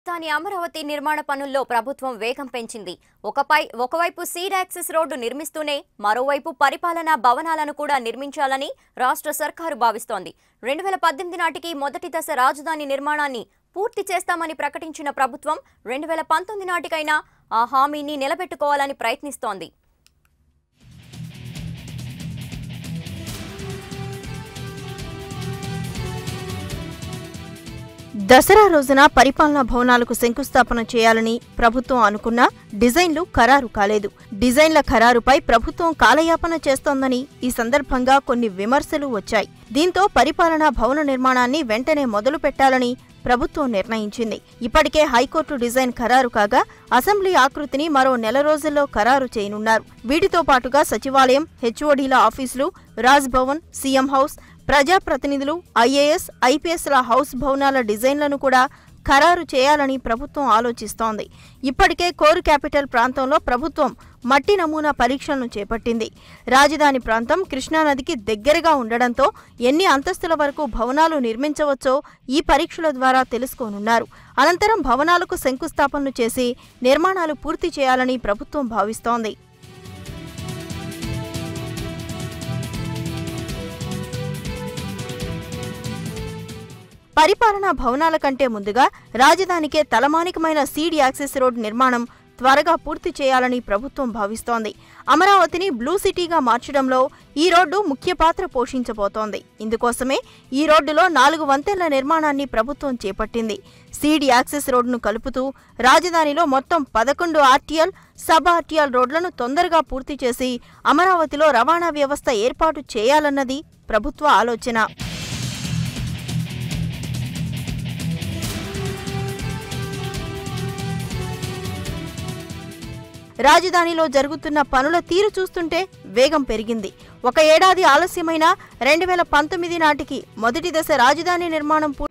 రాజధాని అమరావతి నిర్మాణ పనుల్లో ప్రభుత్వం వేగం పెంచింది ఒకపై ఒకవైపు సీడ్ యాక్సెస్ రోడ్డు నిర్మిస్తూనే మరోవైపు పరిపాలనా భవనాలను కూడా నిర్మించాలని రాష్ట్ర సర్కారు భావిస్తోంది రెండు వేల పద్దెనిమిది నాటికి మొదటి దశ రాజధాని నిర్మాణాన్ని పూర్తి చేస్తామని ప్రకటించిన ప్రభుత్వం రెండు వేల పంతొమ్మిది నాటికైనా ఆ హామీని నిలబెట్టుకోవాలని ప్రయత్నిస్తోంది దసరా రోజున పరిపాలనా భవనాలకు శంకుస్థాపన చేయాలని ప్రభుత్వం అనుకున్నా డిజైన్లు ఖరారు కాలేదు డిజైన్ల ఖరారుపై ప్రభుత్వం కాలయాపన చేస్తోందని ఈ సందర్భంగా కొన్ని విమర్శలు వచ్చాయి దీంతో పరిపాలనా భవన నిర్మాణాన్ని వెంటనే మొదలు పెట్టాలని ప్రభుత్వం నిర్ణయించింది ఇప్పటికే హైకోర్టు డిజైన్ ఖరారు కాగా అసెంబ్లీ ఆకృతిని మరో నెల రోజుల్లో ఖరారు చేయనున్నారు వీటితో పాటుగా సచివాలయం హెచ్ఓడీల ఆఫీసులు రాజ్ భవన్ సీఎం హౌస్ ప్రజాప్రతినిధులు ఐఏఎస్ ఐపీఎస్ల హౌస్ భవనాల డిజైన్లను కూడా ఖరారు చేయాలని ప్రభుత్వం ఆలోచిస్తోంది ఇప్పటికే కోర్ క్యాపిటల్ ప్రాంతంలో ప్రభుత్వం మట్టి నమూనా పరీక్షలను చేపట్టింది రాజధాని ప్రాంతం కృష్ణానదికి దగ్గరగా ఉండడంతో ఎన్ని అంతస్తుల వరకు భవనాలు నిర్మించవచ్చో ఈ పరీక్షల ద్వారా తెలుసుకోనున్నారు అనంతరం భవనాలకు శంకుస్థాపనలు చేసి నిర్మాణాలు పూర్తి చేయాలని ప్రభుత్వం భావిస్తోంది పరిపాలనా భవనాల కంటే ముందుగా రాజధానికే తలమానికమైన సీడ్ యాక్సెస్ రోడ్ నిర్మాణం త్వరగా పూర్తి చేయాలని ప్రభుత్వం భావిస్తోంది అమరావతిని బ్లూ సిటీగా మార్చడంలో ఈ రోడ్డు ముఖ్య పాత్ర పోషించబోతోంది ఇందుకోసమే ఈ రోడ్డులో నాలుగు వంతెనల నిర్మాణాన్ని ప్రభుత్వం చేపట్టింది సీడ్ యాక్సెస్ రోడ్డును కలుపుతూ రాజధానిలో మొత్తం పదకొండు ఆర్టీఎల్ సబ్ ఆర్టీఎల్ రోడ్లను తొందరగా పూర్తి చేసి అమరావతిలో రవాణా వ్యవస్థ ఏర్పాటు చేయాలన్నది ప్రభుత్వ ఆలోచన రాజధానిలో జరుగుతున్న పనుల తీరు చూస్తుంటే వేగం పెరిగింది ఒక ఏడాది ఆలస్యమైన రెండు వేల పంతొమ్మిది నాటికి మొదటి దశ రాజధాని నిర్మాణం పూర్తి